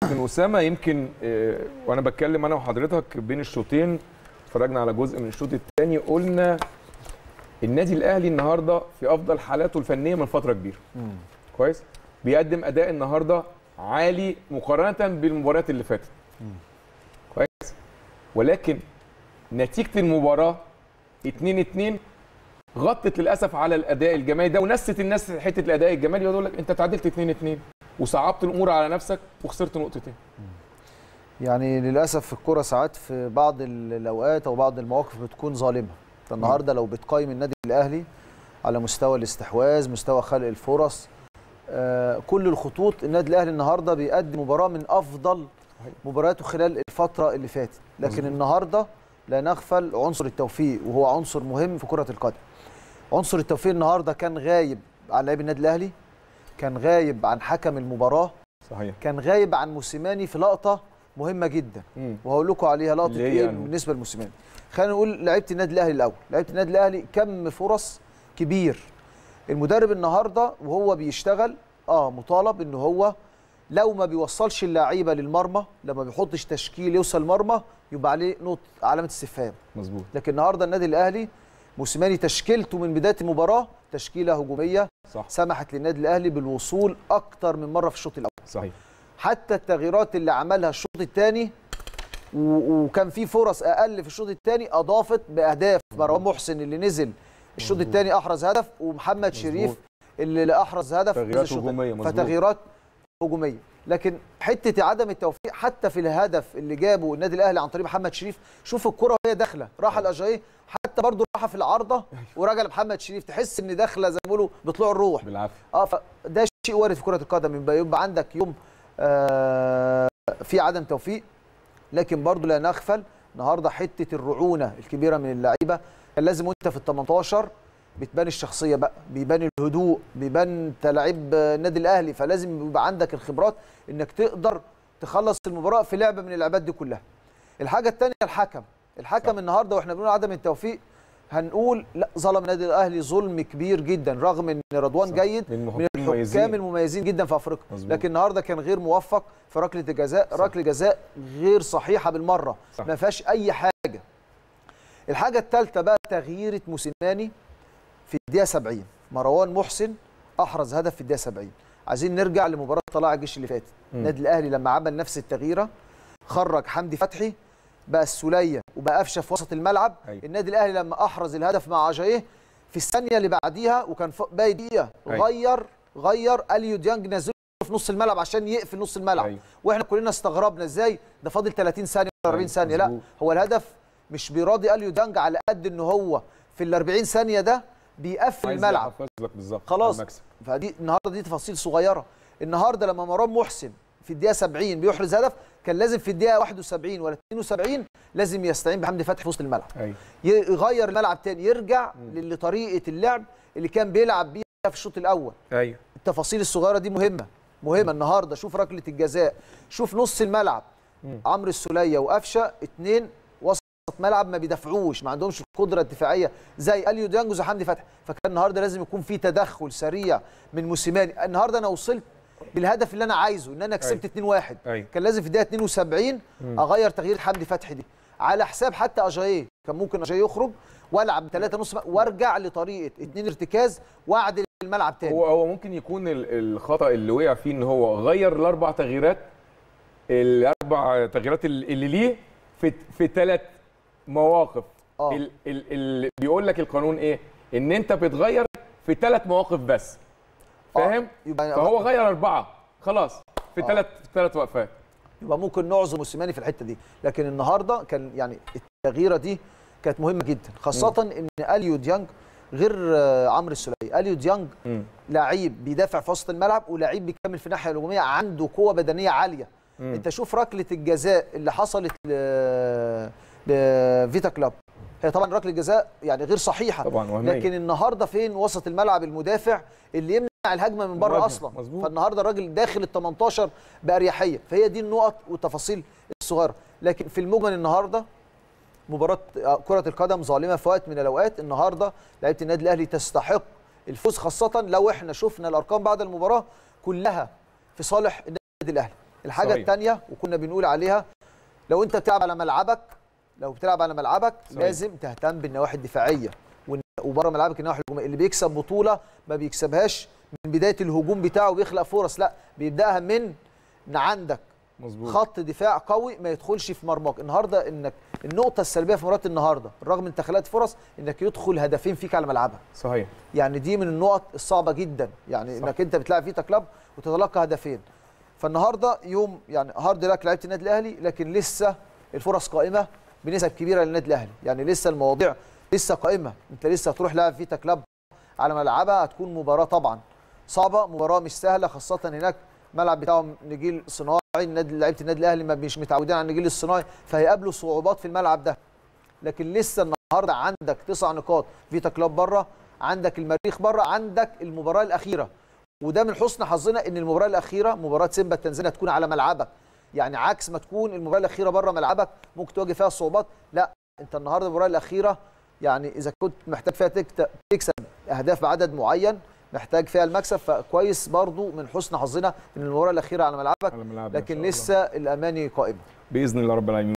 كابتن اسامه يمكن آه، وانا بتكلم انا وحضرتك بين الشوطين اتفرجنا على جزء من الشوط الثاني قلنا النادي الاهلي النهارده في افضل حالاته الفنيه من فتره كبيره كويس بيقدم اداء النهارده عالي مقارنه بالمباريات اللي فاتت كويس ولكن نتيجه المباراه 2 2 غطت للاسف على الاداء الجمالي ده ونست الناس حته الاداء الجمالي يقول لك انت تعادلت 2 2 وصعبت الامور على نفسك وخسرت نقطتين يعني للاسف في الكوره ساعات في بعض ال- الاوقات او بعض المواقف بتكون ظالمه أنت النهارده لو بتقيم النادي الاهلي على مستوى الاستحواذ مستوى خلق الفرص آه كل الخطوط النادي الاهلي النهارده بيقدم مباراه من افضل مبارياته خلال الفتره اللي فاتت لكن مظبوط. النهارده لا نغفل عنصر التوفيق وهو عنصر مهم في كره القدم عنصر التوفيق النهارده كان غايب عن لاعبي النادي الاهلي كان غايب عن حكم المباراه صحيح كان غايب عن موسيماني في لقطه مهمه جدا مم. وهقول لكم عليها لقطه اللي هي ايه أنه؟ بالنسبه لموسيماني خلينا نقول لعيبه النادي الاهلي الاول لعيبه النادي الاهلي كم فرص كبير المدرب النهارده وهو بيشتغل اه مطالب ان هو لو ما بيوصلش اللعيبه للمرمى لما بيحطش تشكيل يوصل المرمى يبقى عليه نقطه علامه استفهام مظبوط لكن النهارده النادي الاهلي موسيماني تشكيلته من بدايه المباراه تشكيله هجوميه صح سمحت للنادي الاهلي بالوصول اكتر من مره في الشوط الاول صحيح حتى التغييرات اللي عملها الشوط الثاني وكان في فرص اقل في الشوط الثاني اضافت باهداف مروان محسن اللي نزل الشوط مظبوط. الثاني احرز هدف ومحمد شريف اللي لا احرز هدف تغييرات نزل الشوط هجومية، الثاني. مظبوط. فتغييرات هجوميه لكن حته عدم التوفيق حتى في الهدف اللي جابه النادي الاهلي عن طريق محمد شريف شوف الكره وهي داخله راح الاجاي حتى برضه راح في العارضه ورجع لمحمد شريف تحس ان داخله زي ما بيقولوا بطلوع الروح بالعافيه اه فده شيء وارد في كره القدم يبقى, يبقى عندك يوم آه في عدم توفيق لكن برضه لا نغفل النهارده حته الرعونه الكبيره من اللعيبه كان لازم وانت في ال 18 بتبان الشخصيه بقى بيبان الهدوء بيبان انت لعيب النادي الاهلي فلازم يبقى عندك الخبرات انك تقدر تخلص المباراه في لعبه من اللعبات دي كلها الحاجه الثانيه الحكم الحكم صح. النهارده واحنا بنقول عدم التوفيق هنقول لا ظلم النادي الاهلي ظلم كبير جدا رغم ان رضوان صح. جيد من من المميزين. الحكام المميزين جدا في افريقيا مظبوط. لكن النهارده كان غير موفق في ركله الجزاء صح. ركله جزاء غير صحيحه بالمره صح. ما فيهاش اي حاجه الحاجه الثالثه بقى تغييره موسيماني في الدقيقه 70 مروان محسن احرز هدف في الدقيقه 70 عايزين نرجع لمباراه طلائع الجيش اللي فاتت مم. النادي الاهلي لما عمل نفس التغييره خرج حمدي فتحي بقى السوليه وبقى قفشه في وسط الملعب أيوة. النادي الاهلي لما احرز الهدف مع عجايه في الثانيه اللي بعديها وكان ف- باقي دقيقه أيوة. غير غير اليو ديانج نزله في نص الملعب عشان يقفل نص الملعب أيوة. واحنا كلنا استغربنا ازاي ده فاضل 30 ثانيه ولا 40 أيوة، ثانيه لا مظبوط. هو الهدف مش بيراضي اليو ديانج على قد ان هو في ال 40 ثانيه ده بيقفل عايز الملعب يحفظ لك بالظبط خلاص المكسب. فدي النهارده دي تفاصيل صغيره النهارده لما مروان محسن في الدقيقه 70 بيحرز هدف كان لازم في الدقيقه 71 ولا 72 لازم يستعين بحمدي فتحي في وسط الملعب ايوه يغير الملعب تاني يرجع لطريقه اللعب اللي كان بيلعب بيها في الشوط الاول ايوه التفاصيل الصغيره دي مهمه مهمه النهارده شوف ركله الجزاء شوف نص الملعب مم. عمرو السوليه وقفشه اتنين وسط ملعب ما بيدافعوش ما عندهمش القدره الدفاعيه زي اليو ديانج وزي حمدي فتحي فكان النهارده لازم يكون في تدخل سريع من موسيماني النهارده انا وصلت للهدف اللي انا عايزه ان انا كسبت 2-1 أيوة. كان لازم في الدقيقه 72 اغير تغيير حمدي فتحي دي على حساب حتى اجاييه كان ممكن اجاييه يخرج والعب ثلاثة نص وارجع لطريقه اتنين ارتكاز واعدل الملعب تاني هو هو ممكن يكون ال- الخطا اللي وقع فيه ان هو غير الاربع تغييرات الاربع تغييرات ال- اللي ليه في في ثلاث مواقف آه. ال- ال- ال- بيقول لك القانون ايه ان انت بتغير في ثلاث مواقف بس فاهم يبقى فهو غير اربعه خلاص في آه. ثلاث ثلاث وقفات يبقى ممكن نعذر موسيماني في الحته دي لكن النهارده كان يعني التغييره دي كانت مهمه جدا خاصه ان اليو ديانج غير آه، عمرو السوليه اليو ديانج مم. لعيب بيدافع في وسط الملعب ولعيب بيكمل في الناحيه الهجوميه عنده قوه بدنيه عاليه مم. انت شوف ركله الجزاء اللي حصلت ل لفيتا كلاب هي طبعا ركله جزاء يعني غير صحيحه طبعا وهمية. لكن النهارده فين وسط الملعب المدافع اللي يمنع الهجمه من بره مواجهة، اصلا مظبوط. فالنهارده الراجل داخل ال 18 باريحيه فهي دي النقط والتفاصيل الصغيره لكن في المجمل النهارده مباراه كره القدم ظالمه في وقت من الاوقات النهارده لعيبه النادي الاهلي تستحق الفوز خاصه لو احنا شفنا الارقام بعد المباراه كلها في صالح النادي الاهلي الحاجه صحيح. الثانيه وكنا بنقول عليها لو انت بتلعب على ملعبك لو بتلعب على ملعبك صحيح. لازم تهتم بالنواحي الدفاعيه وإن- وبره ملعبك النواحي الهجوميه اللي بيكسب بطوله ما بيكسبهاش من بدايه الهجوم بتاعه بيخلق فرص لا بيبداها من ان عندك مظبوط خط دفاع قوي ما يدخلش في مرماك النهارده انك النقطه السلبيه في مباراه النهارده بالرغم من تخلقت فرص انك يدخل هدفين فيك على ملعبك صحيح يعني دي من النقط الصعبه جدا يعني صح. انك انت بتلعب فيتا كلاب وتتلقى هدفين فالنهارده يوم يعني هارد لك لعيبه النادي الاهلي لكن لسه الفرص قائمه بنسب كبيره للنادي الاهلي يعني لسه المواضيع لسه قائمه انت لسه هتروح لاعب فيتا كلاب على ملعبها هتكون مباراه طبعا صعبه مباراه مش سهله خاصه هناك ملعب بتاعهم نجيل صناعي النادي لعيبه النادي الاهلي ما مش متعودين على النجيل الصناعي فهيقابلوا صعوبات في الملعب ده لكن لسه النهارده عندك تسع نقاط فيتا كلاب بره عندك المريخ بره عندك المباراه الاخيره وده من حسن حظنا ان المباراه الاخيره مباراه سيمبا التنزانيه تكون على ملعبك يعني عكس ما تكون المباراه الاخيره بره ملعبك ممكن تواجه فيها صعوبات لا انت النهارده المباراه الاخيره يعني اذا كنت محتاج فيها تكت- تكسب اهداف بعدد معين محتاج فيها المكسب فكويس برضو من حسن حظنا ان المباراه الاخيره على ملعبك على ملعبنا إن لكن شاء الله. لسه الاماني قائمه باذن الله رب العالمين